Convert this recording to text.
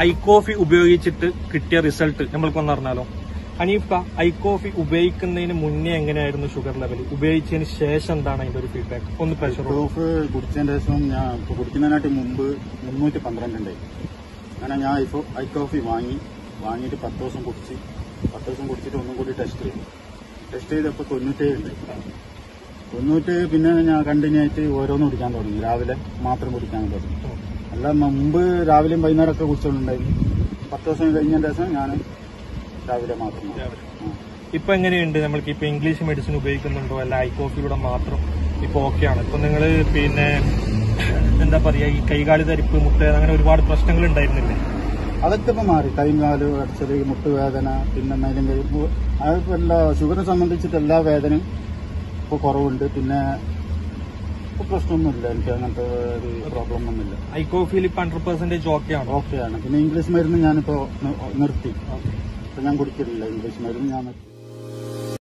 I coffee ഉപയോഗിച്ചിട്ട് കിട്ടിയ result നമ്മൾക്കൊന്ന് അറിഞ്ഞാലോ ഹനീഫ ഐ കോഫി ഉപയോഗിക്കുന്നതിന് മുന്നേ എങ്ങനെയായിരുന്നു ഷുഗർ ലെവൽ ഉപയോഗിച്ചതിന് ശേഷം എന്താണ് അതിന്റെ ഒരു ഫീഡ്ബാക്ക് ഒന്ന് പ്രഷർ ടോഫ് കുടിച്ചതിന്റെ ശേഷം ഞാൻ ഇപ്പൊ കുടിക്കുന്നതിനായിട്ട് മുമ്പ് മുന്നൂറ്റി പന്ത്രണ്ട് ഉണ്ടായി അങ്ങനെ ഞാൻ ഇപ്പോൾ ഐ കോഫി വാങ്ങി വാങ്ങിയിട്ട് പത്ത് ദിവസം കുടിച്ച് പത്ത് ദിവസം കുടിച്ചിട്ട് ഒന്നും കൂടി ടെസ്റ്റ് ചെയ്തു ടെസ്റ്റ് ചെയ്തപ്പോൾ തൊണ്ണൂറ്റേഴ് ഉണ്ട് തൊണ്ണൂറ്റ് പിന്നെ ഞാൻ കണ്ടിന്യൂ ആയിട്ട് ഓരോന്ന് കുടിക്കാൻ തുടങ്ങി രാവിലെ മാത്രം കുടിക്കാൻ തുടങ്ങി അല്ല മുമ്പ് രാവിലെയും വൈകുന്നേരമൊക്കെ കുടിച്ചോണ്ടുണ്ടായിരുന്നു പത്ത് ദിവസം കഴിഞ്ഞതിന് ശേഷം ഞാൻ രാവിലെ മാത്രം രാവിലെ. ആ. ഇപ്പൊ എങ്ങനെയുണ്ട് നമ്മൾക്ക് ഇപ്പൊ ഇംഗ്ലീഷ് മെഡിസിൻ ഉപയോഗിക്കുന്നുണ്ടോ അല്ല ഐ കോഫിയുടെ മാത്രം ഇപ്പൊ ഓക്കെ ആണ് ഇപ്പൊ നിങ്ങൾ പിന്നെ എന്താ പറയാ ഈ കൈകാലി തരിപ്പ് മുട്ട അങ്ങനെ ഒരുപാട് പ്രശ്നങ്ങൾ ഉണ്ടായിരുന്നില്ലേ അതൊക്കെ ഇപ്പൊ മാറി കൈയും കാലും അടച്ചത് മുട്ടുവേദന പിന്നെ മേലും കൈ അതിപ്പോ എല്ലാ ഷുഗറിനെ സംബന്ധിച്ചിട്ട് എല്ലാ വേദനയും ഇപ്പൊ കുറവുണ്ട് പിന്നെ ഇപ്പൊ പ്രശ്നമൊന്നുമില്ല എനിക്ക് അങ്ങനത്തെ ഒരു പ്രോബ്ലം ഒന്നുമില്ല ഐ കോഫിയിൽ ഇപ്പൊ ഹൺഡ്രഡ് പെർസെന്റേജ് ഓക്കെ ആണോ ഓക്കെയാണ് പിന്നെ ഇംഗ്ലീഷ് മരുന്ന് ഞാനിപ്പോ നി- നിർത്തി ഇപ്പൊ ഞാൻ കുടിക്കലില്ല ഇംഗ്ലീഷ് മരുന്ന് ഞാൻ നിർത്തി